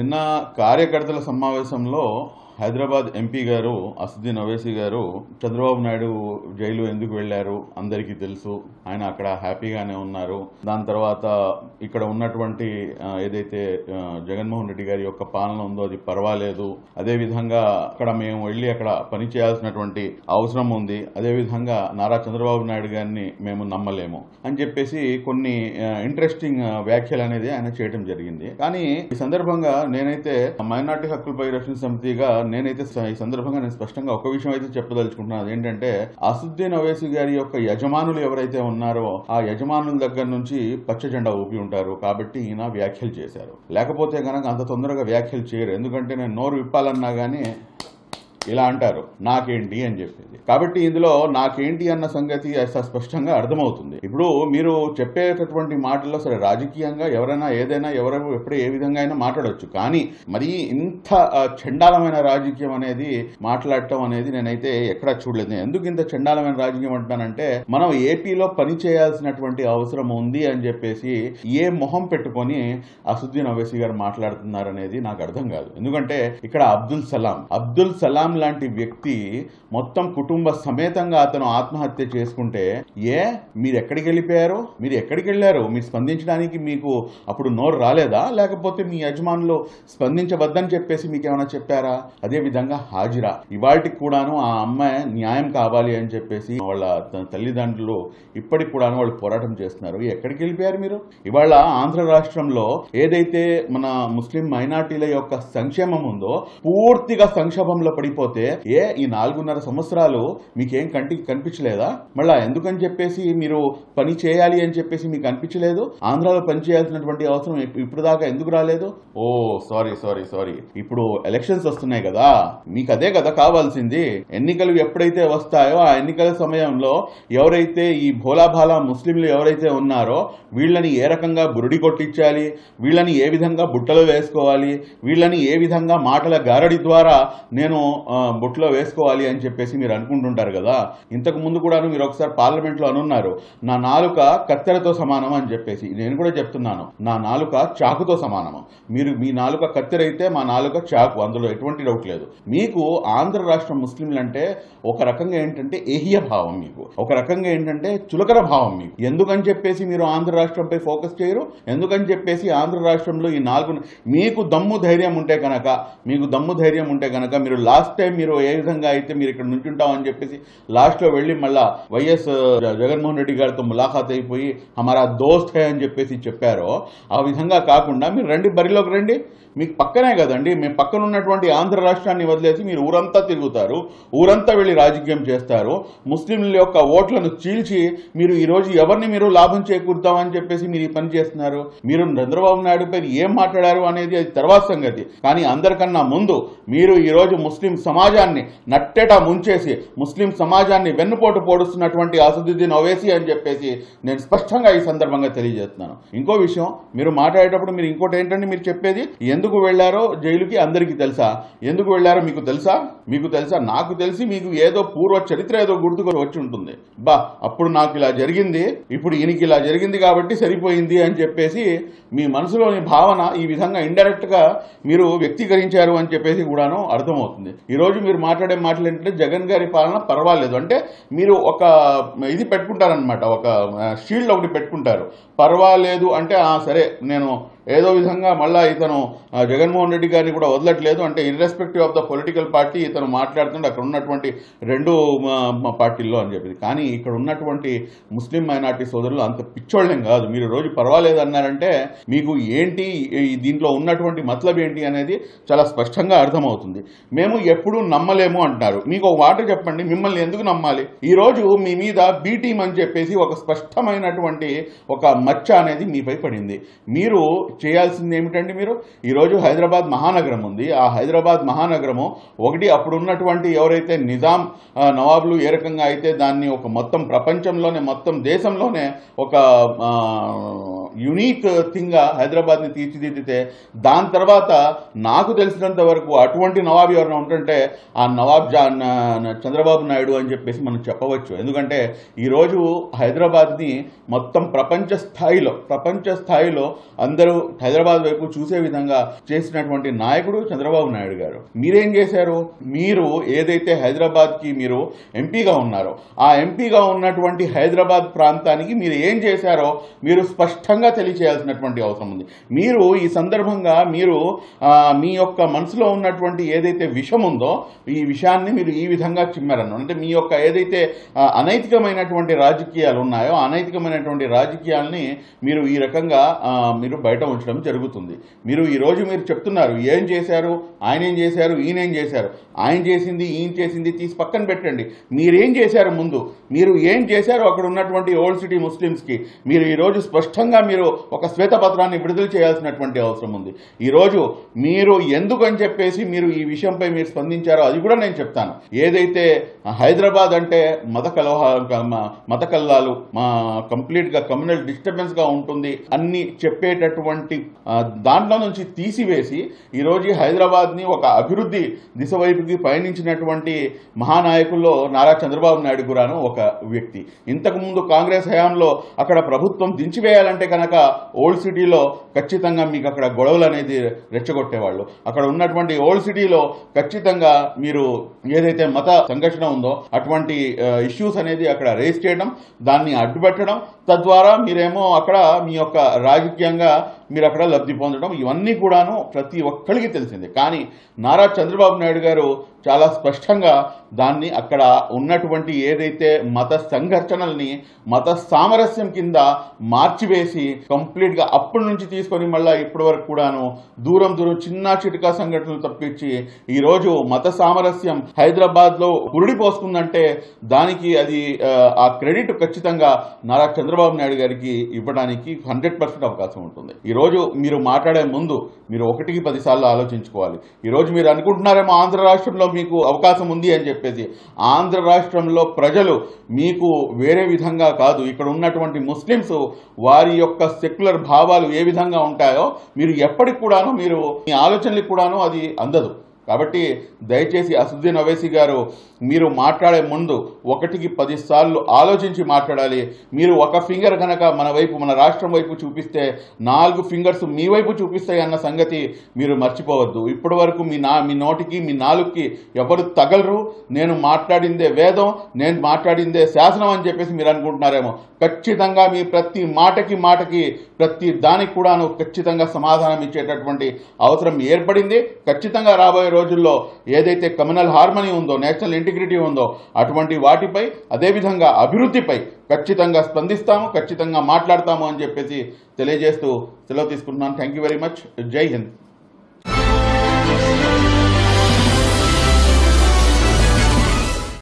నిన్న కార్యకర్తల సమావేశంలో హైదరాబాద్ ఎంపీ గారు అసదుద్దీన్ ఓవైసీ గారు చంద్రబాబు నాయుడు జైలు ఎందుకు వెళ్లారు అందరికీ తెలుసు ఆయన అక్కడ హ్యాపీగానే ఉన్నారు దాని తర్వాత ఇక్కడ ఉన్నటువంటి ఆ, ఏదైతే ఆ, జగన్మోహన్ రెడ్డి గారి యొక్క పాలన ఉందో అది పర్వాలేదు అదే విధంగా అక్కడ మేము వెళ్ళి అక్కడ పని చేయాల్సినటువంటి అవసరం ఉంది అదే విధంగా నారా చంద్రబాబు నాయుడు గారిని మేము నమ్మలేము అని చెప్పేసి కొన్ని ఇంట్రెస్టింగ్ వ్యాఖ్యలు అనేది ఆయన చేయడం జరిగింది కానీ ఈ సందర్భంగా నేనైతే మైనార్టీ హక్కులపై రక్షణ సమితిగా నేనైతే స- ఈ సందర్భంగా నేను స్పష్టంగా ఒక విషయం అయితే చెప్పదలుచుకుంటున్నాను అదేంటంటే అసుద్దీన్ ఓవైసీ గారి యొక్క యజమానులు ఎవరైతే ఉన్నారో ఆ యజమానుల దగ్గర నుంచి పచ్చ జెండా ఊపి ఉంటారు కాబట్టి ఈయన వ్యాఖ్యలు చేశారు లేకపోతే కనుక అంత తొందరగా వ్యాఖ్యలు చేయరు ఎందుకంటే నేను నోరు విప్పాలన్నా కానీ ఇలా అంటారు నాకేంటి అని చెప్పేది కాబట్టి ఇందులో నాకేంటి అన్న సంగతి అస- స్పష్టంగా అర్థమవుతుంది ఇప్పుడు మీరు చెప్పేటటువంటి మాటల్లో సరే రాజకీయంగా ఎవరైనా ఏదైనా ఎవరు ఎప్పుడు ఏ విధంగా అయినా మాట్లాడవచ్చు కానీ మరి ఇంత ఆ, చండాలమైన రాజకీయం అనేది మాట్లాడటం అనేది నేనైతే ఎక్కడా చూడలేదు నేను ఎందుకు ఇంత చండాలమైన రాజకీయం అంటానంటే మనం ఏపీలో పని చేయాల్సినటువంటి అవసరం ఉంది అని చెప్పేసి ఏ మొహం పెట్టుకొని అసుద్దీన్ ఓవైసీ గారు మాట్లాడుతున్నారు అనేది నాకు అర్థం కాదు ఎందుకంటే ఇక్కడ అబ్దుల్ సలాం అబ్దుల్ సలాం లాంటి వ్యక్తి మొత్తం కుటుంబ సమేతంగా అతను ఆత్మహత్య చేసుకుంటే ఏ మీరు ఎక్కడికి వెళ్ళిపోయారు మీరు ఎక్కడికి వెళ్ళారు మీరు స్పందించడానికి మీకు అప్పుడు నోరు రాలేదా లేకపోతే మీ యజమానులు స్పందించవద్దని చెప్పేసి మీకు ఏమైనా చెప్పారా అదే విధంగా హాజిరా ఇవాటికి కూడాను ఆ అమ్మాయి న్యాయం కావాలి అని చెప్పేసి వాళ్ళ త- తల్లిదండ్రులు ఇప్పటికి కూడాను వాళ్ళు పోరాటం చేస్తున్నారు ఎక్కడికి వెళ్ళిపోయారు మీరు ఇవాళ ఆంధ్ర రాష్ట్రంలో ఏదైతే మన ముస్లిం మైనార్టీల యొక్క సంక్షేమం ఉందో పూర్తిగా సంక్షోభంలో పడిపోతే ఏ ఈ నాలుగున్నర సంవత్సరాలు మీకేం కంటికి కనిపించలేదా మళ్ళా ఎందుకని చెప్పేసి మీరు పని చేయాలి అని చెప్పేసి మీకు అనిపించలేదు ఆంధ్రాలో పని చేయాల్సినటువంటి అవసరం ఇప్- ఇప్పుడు దాకా ఎందుకు రాలేదు ఓ సారీ సారీ సారీ ఇప్పుడు ఎలక్షన్స్ వస్తున్నాయి కదా మీకు అదే కదా కావాల్సింది ఎన్నికలు ఎప్పుడైతే వస్తాయో ఆ ఎన్నికల సమయంలో ఎవరైతే ఈ భోలాభాలా ముస్లింలు ఎవరైతే ఉన్నారో వీళ్ళని ఏ రకంగా బురుడి కొట్టించాలి వీళ్ళని ఏ విధంగా బుట్టలో వేసుకోవాలి వీళ్ళని ఏ విధంగా మాటల గారడి ద్వారా నేను ఆ, బుట్టలో వేసుకోవాలి అని చెప్పేసి మీరు అనుకుంటుంటారు కదా ఇంతకు ముందు కూడా మీరు ఒకసారి పార్లమెంట్లో అనున్నారు నా నాలుక కత్తెరతో సమానం అని చెప్పేసి నేను కూడా చెప్తున్నాను నా నాలుక చాకుతో సమానము మీరు మీ నాలుక కత్తెర అయితే మా నాలుక చాకు అందులో ఎటువంటి డౌట్ లేదు మీకు ఆంధ్ర రాష్ట్ర ముస్లింలు అంటే ఒక రకంగా ఏంటంటే ఏహియ భావం మీకు ఒక రకంగా ఏంటంటే చులకన భావం మీకు ఎందుకని చెప్పేసి మీరు ఆంధ్ర రాష్ట్రంపై ఫోకస్ చేయరు ఎందుకని చెప్పేసి ఆంధ్ర రాష్ట్రంలో ఈ నాలుగు మీకు దమ్ము ధైర్యం ఉంటే కనుక మీకు దమ్ము ధైర్యం ఉంటే కనుక మీరు లాస్ట్ టైం మీరు ఏ విధంగా అయితే మీరు ఇక్కడ నుంచుంటామని చెప్పేసి లాస్ట్లో వెళ్ళి మళ్ళా వైఎస్ జగన్మోహన్ రెడ్డి గారితో ములాఖాత్ అయిపోయి హమారా దోస్త్ హే అని చెప్పేసి చెప్పారో ఆ విధంగా కాకుండా మీరు రండి బరిలోకి రండి మీకు పక్కనే కదండి మేము పక్కన ఉన్నటువంటి ఆంధ్ర రాష్ట్రాన్ని వదిలేసి మీరు ఊరంతా తిరుగుతారు ఊరంతా వెళ్ళి రాజకీయం చేస్తారు ముస్లింల యొక్క ఓట్లను చీల్చి మీరు ఈ రోజు ఎవరిని మీరు లాభం చేకూరుతామని చెప్పేసి మీరు ఈ పని చేస్తున్నారు మీరు చంద్రబాబు నాయుడు పై ఏం మాట్లాడారు అనేది అది తర్వాత సంగతి కానీ అందరికన్నా ముందు మీరు ఈ రోజు ముస్లిం సమాజాన్ని నట్టేట ముంచేసి ముస్లిం సమాజాన్ని వెన్నుపోటు పోడుస్తున్నటువంటి అసదుద్దీన్ ఓవైసీ అని చెప్పేసి నేను స్పష్టంగా ఈ సందర్భంగా తెలియజేస్తున్నాను ఇంకో విషయం మీరు మాట్లాడేటప్పుడు మీరు ఇంకోటి ఏంటంటే మీరు చెప్పేది ఎందుకు వెళ్ళారో జైలుకి అందరికీ తెలుసా ఎందుకు వెళ్ళారో మీకు తెలుసా మీకు తెలుసా నాకు తెలిసి మీకు ఏదో పూర్వ చరిత్ర ఏదో గుర్తుకు వచ్చి ఉంటుంది బా అప్పుడు నాకు ఇలా జరిగింది ఇప్పుడు ఈయనకి ఇలా జరిగింది కాబట్టి సరిపోయింది అని చెప్పేసి మీ మనసులోని భావన ఈ విధంగా ఇండైరెక్ట్ గా మీరు వ్యక్తీకరించారు అని చెప్పేసి కూడాను అర్థమవుతుంది ఈ రోజు మీరు మాట్లాడే మాటలు ఏంటంటే జగన్ గారి పాలన పర్వాలేదు అంటే మీరు ఒక ఇది పెట్టుకుంటారనమాట ఒక షీల్డ్ ఒకటి పెట్టుకుంటారు పర్వాలేదు అంటే "ఆ, సరే నేను ఏదో విధంగా మళ్ళా ఇతను ఆ, జగన్మోహన్ రెడ్డి గారిని కూడా వదలట్లేదు అంటే irrespective of the political party ఇతను మాట్లాడుతుంటే అక్కడ ఉన్నటువంటి రెండు ఆ, మా పార్టీల్లో అని చెప్పింది కానీ ఇక్కడ ఉన్నటువంటి ముస్లిం మైనార్టీ సోదరులు అంత పిచ్చోళ్ళేం కాదు మీరు రోజు పర్వాలేదు అన్నారంటే మీకు ఏంటి ఈ దీంట్లో ఉన్నటువంటి మతలబ్ ఏంటి అనేది చాలా స్పష్టంగా అర్థమవుతుంది మేము ఎప్పుడూ నమ్మలేము అంటున్నారు మీకు ఒక మాట చెప్పండి మిమ్మల్ని ఎందుకు నమ్మాలి ఈ రోజు మీ మీద బీ టీం అని చెప్పేసి ఒక స్పష్టమైనటువంటి ఒక మచ్చ అనేది మీపై పడింది మీరు చేయాల్సింది ఏమిటండి మీరు ఈరోజు హైదరాబాద్ మహానగరం ఉంది ఆ హైదరాబాద్ మహానగరము ఒకటి అప్పుడు ఉన్నటువంటి ఎవరైతే నిజాం ఆ, నవాబులు ఏ రకంగా అయితే దాన్ని ఒక మొత్తం ప్రపంచంలోనే మొత్తం దేశంలోనే ఒక ఆ, యునీక్ థింగ్గా హైదరాబాద్ని తీర్చిదిద్దితే దాని తర్వాత నాకు తెలిసినంత వరకు అటువంటి నవాబ్ ఎవరైనా ఉంటుంటే ఆ నవాబ్ జా న- న- చంద్రబాబు నాయుడు అని చెప్పేసి మనం చెప్పవచ్చు ఎందుకంటే ఈరోజు హైదరాబాద్ని మొత్తం ప్రపంచ స్థాయిలో ప్రపంచ స్థాయిలో అందరూ హైదరాబాద్ వైపు చూసే విధంగా చేసినటువంటి నాయకుడు చంద్రబాబు నాయుడు గారు మీరేం చేశారు మీరు ఏదైతే హైదరాబాద్కి మీరు ఎంపీగా ఉన్నారో ఆ ఎంపీగా ఉన్నటువంటి హైదరాబాద్ ప్రాంతానికి మీరు ఏం చేశారో మీరు స్పష్టంగా తెలియచేయాల్సినటువంటి అవసరం ఉంది మీరు ఈ సందర్భంగా మీరు ఆ, మీ యొక్క మనసులో ఉన్నటువంటి ఏదైతే విషం ఉందో ఈ విషయాన్ని మీరు ఈ విధంగా చిమ్మారన్న అంటే మీ యొక్క ఏదైతే ఆ, అనైతికమైనటువంటి రాజకీయాలు ఉన్నాయో ఆ అనైతికమైనటువంటి రాజకీయాల్ని మీరు ఈ రకంగా ఆ, మీరు బయట ఉంచడం జరుగుతుంది మీరు ఈ రోజు మీరు చెప్తున్నారు ఏం చేశారు ఆయన ఏం చేశారు ఈయన ఏం చేశారు ఆయన చేసింది ఈయన చేసింది తీసి పక్కన పెట్టండి మీరేం చేశారు ముందు మీరు ఏం చేశారో అక్కడ ఉన్నటువంటి ఓల్డ్ సిటీ ముస్లిమ్స్కి మీరు ఈరోజు స్పష్టంగా మీరు ఒక శ్వేతపత్రాన్ని విడుదల చేయాల్సినటువంటి అవసరం ఉంది ఈరోజు మీరు ఎందుకు అని చెప్పేసి మీరు ఈ విషయంపై మీరు స్పందించారో అది కూడా నేను చెప్తాను ఏదైతే హైదరాబాద్ అంటే మత కలహ మ- మత కల్లాలు మా కంప్లీట్గా కమ్యూనల్ డిస్టర్బెన్స్గా ఉంటుంది అన్ని చెప్పేటటువంటి ఆ, దాంట్లో నుంచి తీసివేసి ఈరోజు హైదరాబాద్ని ఒక అభివృద్ధి దిశ వైపుకి పయనించినటువంటి మహానాయకుల్లో నారా చంద్రబాబు నాయుడు కూడాను ఒక వ్యక్తి ఇంతకుముందు కాంగ్రెస్ హయాంలో అక్కడ ప్రభుత్వం దించివేయాలంటే కనుక ఓల్డ్ సిటీలో ఖచ్చితంగా మీకు అక్కడ గొడవలు అనేది రెచ్చగొట్టేవాళ్ళు అక్కడ ఉన్నటువంటి ఓల్డ్ సిటీలో ఖచ్చితంగా మీరు ఏదైతే మత సంఘర్షణ ఉందో అటువంటి ఇష్యూస్ అనేది అక్కడ రేస్ చేయడం దాన్ని అడ్డుపెట్టడం తద్వారా మీరేమో అక్కడ మీ యొక్క రాజకీయంగా మీరు అక్కడ లబ్ధి పొందడం ఇవన్నీ కూడాను ప్రతి ఒక్కరికి తెలిసిందే కానీ నారా చంద్రబాబు నాయుడు గారు చాలా స్పష్టంగా దాన్ని అక్కడ ఉన్నటువంటి ఏదైతే మత సంఘర్షణల్ని మత సామరస్యం కింద మార్చివేసి కంప్లీట్గా అప్పటి నుంచి తీసుకొని మళ్ళీ ఇప్పటి వరకు కూడాను దూరం దూరం చిన్న చిటికా సంఘటనలు తప్పించి ఈరోజు మత సామరస్యం హైదరాబాద్లో పురుడి పోసుకుందంటే దానికి అది ఆ, ఆ క్రెడిట్ ఖచ్చితంగా నారా చంద్రబాబు నాయుడు గారికి ఇవ్వడానికి హండ్రెడ్ పర్సెంట్ అవకాశం ఉంటుంది ఈరోజు మీరు మాట్లాడే ముందు మీరు ఒకటికి పదిసార్లు ఆలోచించుకోవాలి ఈరోజు మీరు అనుకుంటున్నారేమో ఆంధ్ర రాష్ట్రంలో మీకు అవకాశం ఉంది అని చెప్పేసి ఆంధ్ర రాష్ట్రంలో ప్రజలు మీకు వేరే విధంగా కాదు ఇక్కడ ఉన్నటువంటి ముస్లిమ్స్ వారి యొక్క సెక్యులర్ భావాలు ఏ విధంగా ఉంటాయో మీరు ఎప్పటికి కూడాను మీరు మీ ఆలోచనలకు కూడాను అది అందదు కాబట్టి దయచేసి అసుద్దీన్ అవైసీ గారు మీరు మాట్లాడే ముందు ఒకటికి పది సార్లు ఆలోచించి మాట్లాడాలి మీరు ఒక ఫింగర్ కనుక మన వైపు మన రాష్ట్రం వైపు చూపిస్తే నాలుగు ఫింగర్స్ మీ వైపు చూపిస్తాయి అన్న సంగతి మీరు మర్చిపోవద్దు ఇప్పటి వరకు మీ నా మీ నోటికి మీ నాలుగుకి ఎవరు తగలరు నేను మాట్లాడిందే వేదం నేను మాట్లాడిందే శాసనం అని చెప్పేసి మీరు అనుకుంటున్నారేమో ఖచ్చితంగా మీ ప్రతి మాటకి మాటకి ప్రతి దానికి కూడాను ఖచ్చితంగా సమాధానం ఇచ్చేటటువంటి అవసరం ఏర్పడింది ఖచ్చితంగా రాబోయే రోజుల్లో ఏదైతే కమ్యూనల్ హార్మనీ ఉందో నేషనల్ ఇంటిగ్రిటీ ఉందో అటువంటి వాటిపై అదేవిధంగా అభివృద్ధిపై ఖచ్చితంగా స్పందిస్తాము ఖచ్చితంగా మాట్లాడతాము అని చెప్పేసి తెలియజేస్తూ సెలవు తీసుకుంటున్నాను థ్యాంక్ యూ వెరీ మచ్ జై హింద్